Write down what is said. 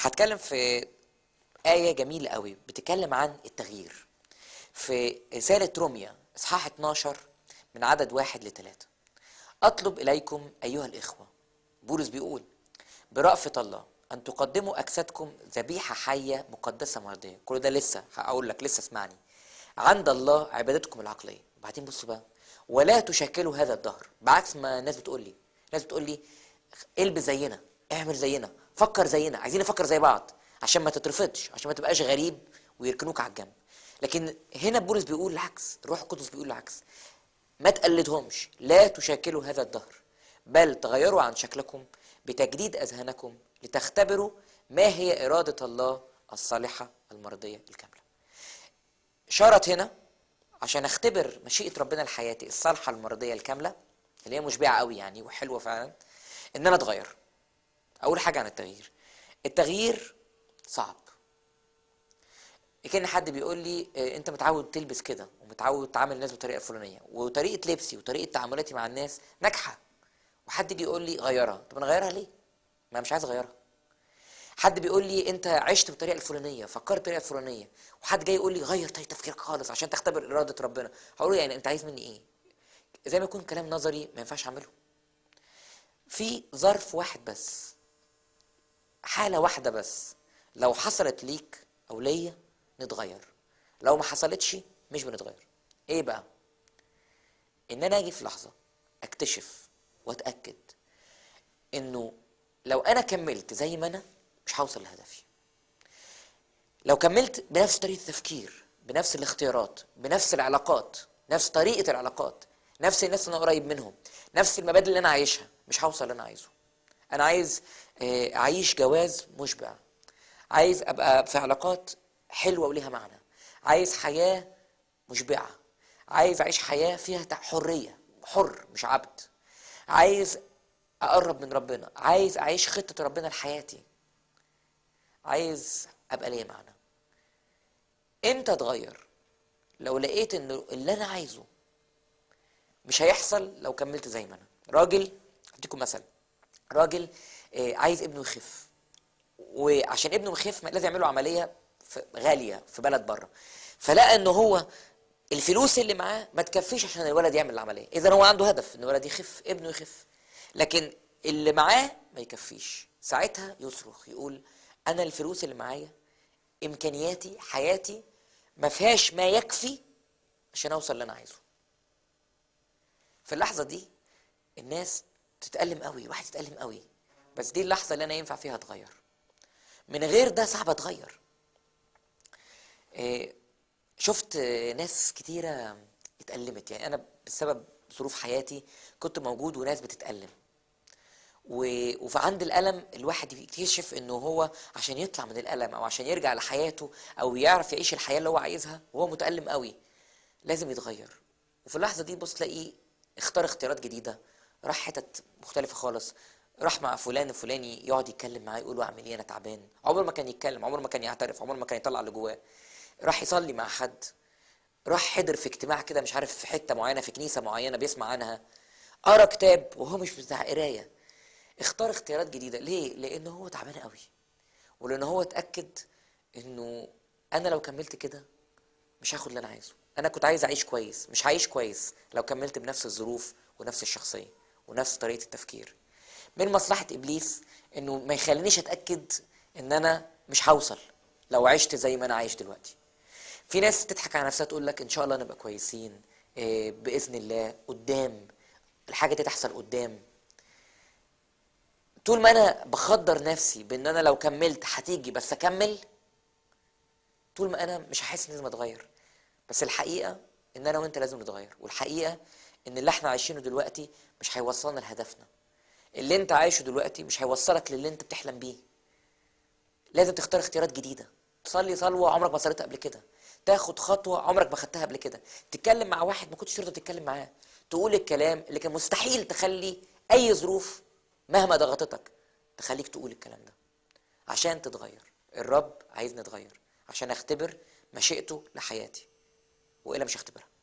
هتكلم في آية جميلة قوي بتتكلم عن التغيير في رسالة روميا إصحاح 12 من عدد واحد لثلاثة أطلب إليكم أيها الإخوة بولس بيقول برأفة الله أن تقدموا أجسادكم ذبيحة حية مقدسة مرضية كل ده لسه هقول لك لسه اسمعني عند الله عبادتكم العقلية وبعدين بصوا بقى ولا تشكلوا هذا الدهر بعكس ما الناس بتقول لي الناس بتقول لي البس زينا اعمل زينا فكر زينا عايزين نفكر زي بعض عشان ما تترفضش عشان ما تبقاش غريب ويركنوك على الجنب لكن هنا بولس بيقول العكس الروح القدس بيقول العكس ما تقلدهمش لا تشاكلوا هذا الدهر بل تغيروا عن شكلكم بتجديد اذهانكم لتختبروا ما هي اراده الله الصالحه المرضيه الكامله شرط هنا عشان اختبر مشيئه ربنا لحياتي الصالحه المرضيه الكامله اللي هي مشبعه قوي يعني وحلوه فعلا ان انا اتغير اول حاجه عن التغيير التغيير صعب كان حد بيقول لي آه، انت متعود تلبس كده ومتعود تعامل الناس بطريقه فلانيه وطريقه لبسي وطريقه تعاملاتي مع الناس ناجحه وحد يجي يقول لي غيرها طب انا اغيرها ليه ما أنا مش عايز اغيرها حد بيقول لي انت عشت بالطريقه الفلانيه فكرت بالطريقه الفلانيه وحد جاي يقول لي غير طريقه تفكيرك خالص عشان تختبر اراده ربنا هقول له يعني انت عايز مني ايه زي ما يكون كلام نظري ما ينفعش اعمله في ظرف واحد بس حاله واحده بس لو حصلت ليك او ليا نتغير لو ما حصلتش مش بنتغير ايه بقى ان انا اجي في لحظه اكتشف واتاكد انه لو انا كملت زي ما انا مش هوصل لهدفي لو كملت بنفس طريقه التفكير بنفس الاختيارات بنفس العلاقات نفس طريقه العلاقات نفس الناس اللي انا قريب منهم نفس المبادئ اللي انا عايشها مش هوصل اللي انا عايزه انا عايز آه، اعيش جواز مشبع عايز ابقى في علاقات حلوه وليها معنى عايز حياه مشبعه عايز اعيش حياه فيها تع- حريه حر مش عبد عايز اقرب من ربنا عايز اعيش خطه ربنا لحياتي عايز ابقى ليا معنى امتى اتغير لو لقيت ان اللي انا عايزه مش هيحصل لو كملت زي ما انا راجل اديكم مثل راجل آه، عايز ابنه يخف وعشان ابنه يخف لازم يعملوا عمليه في- غاليه في بلد بره فلقى ان هو الفلوس اللي معاه ما تكفيش عشان الولد يعمل العمليه اذا هو عنده هدف ان الولد يخف ابنه يخف لكن اللي معاه ما يكفيش ساعتها يصرخ يقول انا الفلوس اللي معايا امكانياتي حياتي ما فيهاش ما يكفي عشان اوصل اللي انا عايزه في اللحظه دي الناس تتألم قوي واحد يتألم قوي بس دي اللحظه اللي انا ينفع فيها اتغير من غير ده صعب اتغير إيه، شفت آه، ناس كتيرة اتألمت يعني أنا بسبب ظروف حياتي كنت موجود وناس بتتألم و- وفعند الألم الواحد يكتشف إنه هو عشان يطلع من الألم أو عشان يرجع لحياته أو يعرف يعيش الحياة اللي هو عايزها وهو متألم قوي لازم يتغير وفي اللحظة دي بص تلاقيه اختار اختيارات جديدة راح حتت مختلفة خالص راح مع فلان الفلاني يقعد يتكلم معاه يقول له اعمل ايه انا تعبان عمره ما كان يتكلم عمره ما كان يعترف عمره ما كان يطلع اللي جواه راح يصلي مع حد راح حضر في اجتماع كده مش عارف في حته معينه في كنيسه معينه بيسمع عنها قرا كتاب وهو مش بتاع قرايه اختار اختيارات جديده ليه لان هو تعبان قوي ولان هو اتاكد انه انا لو كملت كده مش هاخد اللي انا عايزه انا كنت عايز اعيش كويس مش هعيش كويس لو كملت بنفس الظروف ونفس الشخصيه ونفس طريقه التفكير من مصلحه ابليس انه ما يخلينيش اتاكد ان انا مش هوصل لو عشت زي ما انا عايش دلوقتي في ناس تضحك على نفسها تقول لك ان شاء الله نبقى كويسين إيه، باذن الله قدام الحاجه دي تحصل قدام طول ما انا بخدر نفسي بان انا لو كملت هتيجي بس اكمل طول ما انا مش هحس اني لازم اتغير بس الحقيقه ان انا وانت لازم نتغير والحقيقه ان اللي احنا عايشينه دلوقتي مش هيوصلنا لهدفنا اللي انت عايشه دلوقتي مش هيوصلك للي انت بتحلم بيه لازم تختار اختيارات جديده تصلي صلوه عمرك ما صليتها قبل كده تاخد خطوه عمرك ما خدتها قبل كده تتكلم مع واحد ما كنتش تقدر تتكلم معاه تقول الكلام اللي كان مستحيل تخلي اي ظروف مهما ضغطتك تخليك تقول الكلام ده عشان تتغير الرب عايزني اتغير عشان اختبر مشيئته لحياتي والا مش هختبرها